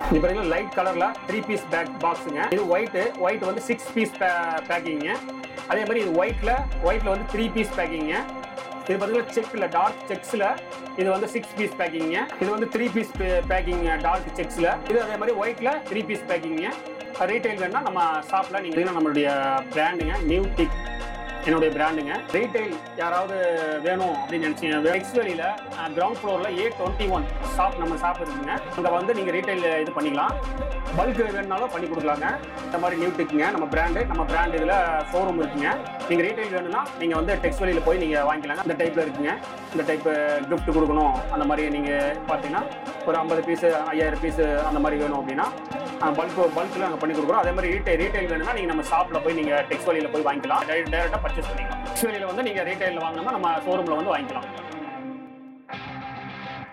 இது பார்த்தீங்கன்னா லைட் கலரில் த்ரீ பீஸ் பேக் பாக்ஸுங்க இது ஒயிட்டு ஒயிட் வந்து சிக்ஸ் பீஸ் பேக்கிங்க அதே மாதிரி இது ஒயிட்டில் ஒயிட்டில் வந்து த்ரீ பீஸ் பேக்கிங்க இது பார்த்தீங்கன்னா செக்கில் டார்க் செக்ஸில் இது வந்து சிக்ஸ் பீஸ் பேக்கிங்க இது வந்து த்ரீ பீஸ் பேக்கிங் டார்க் செக்ஸில் இது அதே மாதிரி ஒயிட்டில் த்ரீ பீஸ் பேக்கிங்க ரீட்டைல் வேணும்னா நம்ம ஷாப்பில் நீங்கள் நம்மளுடைய பிராண்டுங்க நியூ டிக் என்னுடைய பிராண்டுங்க ரீட்டைல் யாராவது வேணும் அப்படின்னு நினச்சிங்க எக்ஸ் வெளியில் கிரவுண்ட் ஃப்ளோரில் ஏ டுவெண்ட்டி ஒன் ஷாப் நம்ம ஷாப் இருக்குங்க அங்கே வந்து நீங்கள் ரீட்டைல் இது பண்ணிக்கலாம் பல்க் வேணுனாலும் பண்ணி கொடுக்கலாங்க இந்த மாதிரி நியூ டிக்குங்க நம்ம பிராண்டு நம்ம பிராண்ட் இதில் ஷோரூம் இருக்குங்க நீங்கள் ரீட்டைல் வேணும்னா நீங்கள் வந்து டெக்ஸ் வெளியில் போய் நீங்கள் வாங்கிக்கலாங்க இந்த டைப்பில் இருக்குங்க இந்த டைப்பு gift கொடுக்கணும் அந்த மாதிரி நீங்கள் பார்த்தீங்கன்னா ஒரு ஐம்பது பீஸு ஐயாயிரம் பீஸு அந்த மாதிரி வேணும் அப்படின்னா பல்க் பல்கில் நாங்கள் பண்ணி கொடுக்குறோம் அதே மாதிரி ரீட்டைல் ரீட்டைல் வேணும்னா நீங்கள் நம்ம ஷாப்பில் போய் நீங்கள் டெக்ஸ் வழியில் போய் வாங்கிக்கலாம் டேரெக்டாக பர்ச்சேஸ் பண்ணிக்கலாம் டெக்ஸ் வழியில் வந்து நீங்கள் ரீட்டைலில் வாங்கினோம்னா நம்ம ஷோரூமில் வந்து வாங்கிக்கலாம்